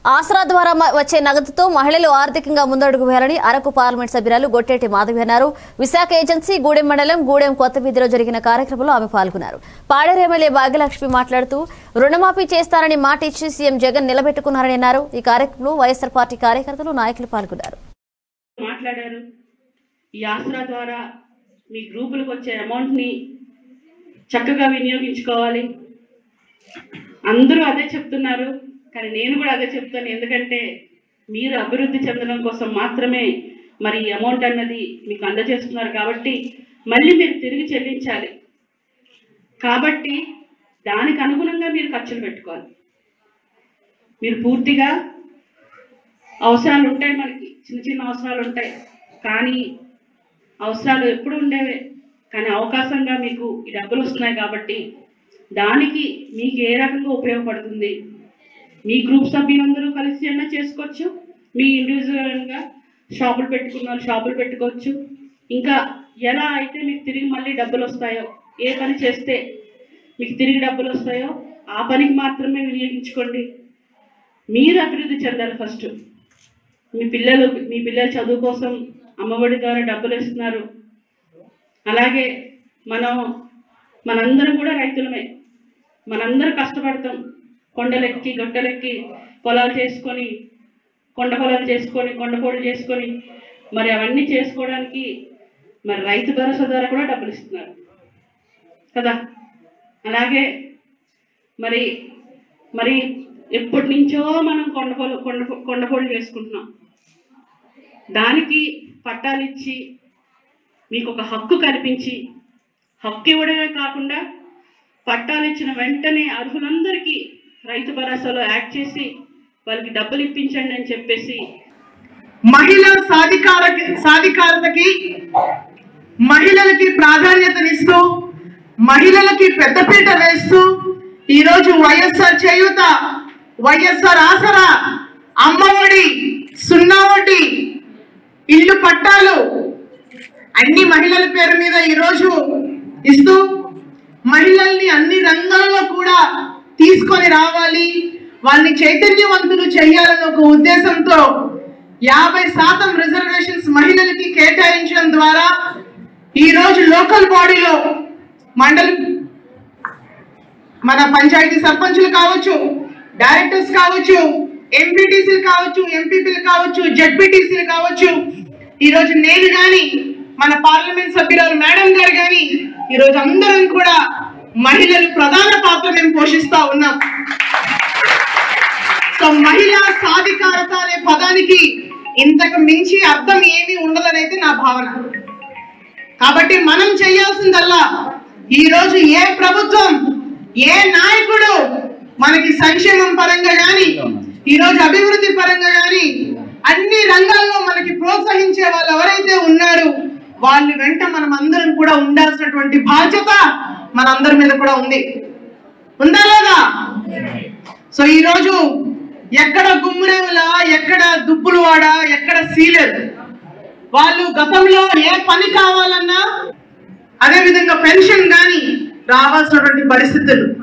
ఆసరా ద్వారా మ- వచ్చే నగదుతో మహిళలు ఆర్థికంగా ముందడుగు వేయాలని అరకు పార్లమెంట్ సభ్యురాలు గొట్టేటి మాధవి అన్నారు విశాఖ ఏజెన్సీ గూడెం మండలం గూడెం కొత్త వీధిలో జరిగిన కార్యక్రమంలో ఆమె పాల్గొన్నారు పాడేరు ఎమ్మెల్యే భాగ్యలక్ష్మి మాట్లాడుతూ రుణమాఫీ చేస్తారని మాట ఇచ్చి సీఎం జగన్ నిలబెట్టుకున్నారని అన్నారు ఈ కార్యక్రమంలో వైఎస్ఆర్ పార్టీ కార్యకర్తలు నాయకులు పాల్గొన్నారు మాట్లాడారు ఈ ఆసరా ద్వారా మీ గ్రూపులకు వచ్చే అమౌంట్ని చక్కగా వినియోగించుకోవాలి అందరూ అదే చెప్తున్నారు కానీ నేను కూడా అదే చెప్తాను ఎందుకంటే మీరు అభివృద్ధి చెందడం కోసం మాత్రమే మరి ఈ అమౌంట్ అన్నది మీకు అందజేస్తున్నారు కాబట్టి మళ్ళీ మీరు తిరిగి చెల్లించాలి కాబట్టి దానికి అనుగుణంగా మీరు ఖర్చులు పెట్టుకోవాలి మీరు పూర్తిగా అవసరాలు ఉంటాయి మనకి చిన్న చిన్న అవసరాలు ఉంటాయి కానీ అవసరాలు ఎప్పుడు ఉండేవే కానీ అవకాశంగా మీకు ఈ డబ్బులు వస్తున్నాయి కాబట్టి దానికి మీకు ఏ రకంగా ఉపయోగపడుతుంది మీ గ్రూప్ సభ్యులందరూ కలిసి అయినా చేసుకోవచ్చు మీ ఇండివిజువల్గా షాపులు పెట్టుకున్న వాళ్ళు షాపులు పెట్టుకోవచ్చు ఇంకా ఎలా అయితే మీకు తిరిగి మళ్ళీ డబ్బులు వస్తాయో ఏ పని చేస్తే మీకు తిరిగి డబ్బులు వస్తాయో ఆ పనికి మాత్రమే వినియోగించుకోండి మీరు అభివృద్ధి చెందాలి ఫస్ట్ మీ పిల్లలు మీ పిల్లల చదువు కోసం అమ్మఒడి ద్వారా డబ్బులు ఇస్తున్నారు అలాగే మనం మనందరం కూడా రైతులమే మనందరం కష్టపడతాం కొండలెక్కి గొట్టలెక్కి పొలాలు చేసుకొని కొండ పొలాలు చేసుకొని కొండపోడు చేసుకొని మరి అవన్నీ చేసుకోవడానికి మరి రైతు భరోసా ద్వారా కూడా డబ్బులు ఇస్తున్నారు కదా అలాగే మరి మరి ఎప్పటి నుంచో మనం కొండపొలు కొండ కొండపోళ్ళు చేసుకుంటున్నాం దానికి పట్టాలు ఇచ్చి మీకు ఒక హక్కు కల్పించి హక్కు ఇవ్వడమే కాకుండా పట్టాలు ఇచ్చిన వెంటనే అర్హులందరికీ రైతు భరోసాలో యాడ్ చేసి వాళ్ళకి డబ్బులు ఇప్పించండి అని చెప్పేసి మహిళా సాధికార సాధికారతకి మహిళలకి ప్రాధాన్యతనిస్తూ మహిళలకి పెద్దపీట వేస్తూ ఈరోజు వైఎస్ఆర్ చేయూత వైఎస్ఆర్ ఆసరా అమ్మఒడి సున్నా ఒకటి ఇల్లు పట్టాలు అన్ని మహిళల పేరు మీద ఈరోజు ఇస్తూ మహిళల్ని అన్ని రంగాల్లో కూడా తీసుకొని రావాలి వాళ్ళని చైతన్యవంతులు చేయాలన్న ఒక ఉద్దేశంతో యాభై శాతం రిజర్వేషన్స్ మహిళలకి కేటాయించడం ద్వారా ఈ రోజు లోకల్ బాడీలో మండల మన పంచాయతీ సర్పంచులు కావచ్చు డైరెక్టర్స్ కావచ్చు ఎంపీటీసీలు కావచ్చు ఎంపీపీలు కావచ్చు జడ్పీటీసీలు కావచ్చు ఈ రోజు నేను గాని మన పార్లమెంట్ సభ్యురాలు మేడం గారు గాని ఈ రోజు అందరం కూడా మహిళలు ప్రధాన పాత్ర మేము పోషిస్తా ఉన్నాం సో మహిళా సాధికారత అనే పదానికి ఇంతకు మించి అర్థం ఏమీ ఉండదనైతే నా భావన కాబట్టి మనం చేయాల్సిందల్లా ఈ రోజు ఏ ప్రభుత్వం ఏ నాయకుడు మనకి సంక్షేమం పరంగా గాని ఈ రోజు అభివృద్ధి పరంగా గాని అన్ని రంగాల్లో మనకి ప్రోత్సహించే వాళ్ళు ఎవరైతే ఉన్నారు వాళ్ళ వెంట మనం అందరం కూడా ఉండాల్సినటువంటి బాధ్యత మనందరి మీద కూడా ఉంది ఉందా లేదా సో ఈ రోజు ఎక్కడ గుమ్మిరేవుల ఎక్కడ దుప్పులవాడ ఎక్కడ సీలర్ వాళ్ళు గతంలో ఏ పని కావాలన్నా అదే విధంగా పెన్షన్ గాని రావాల్సినటువంటి పరిస్థితులు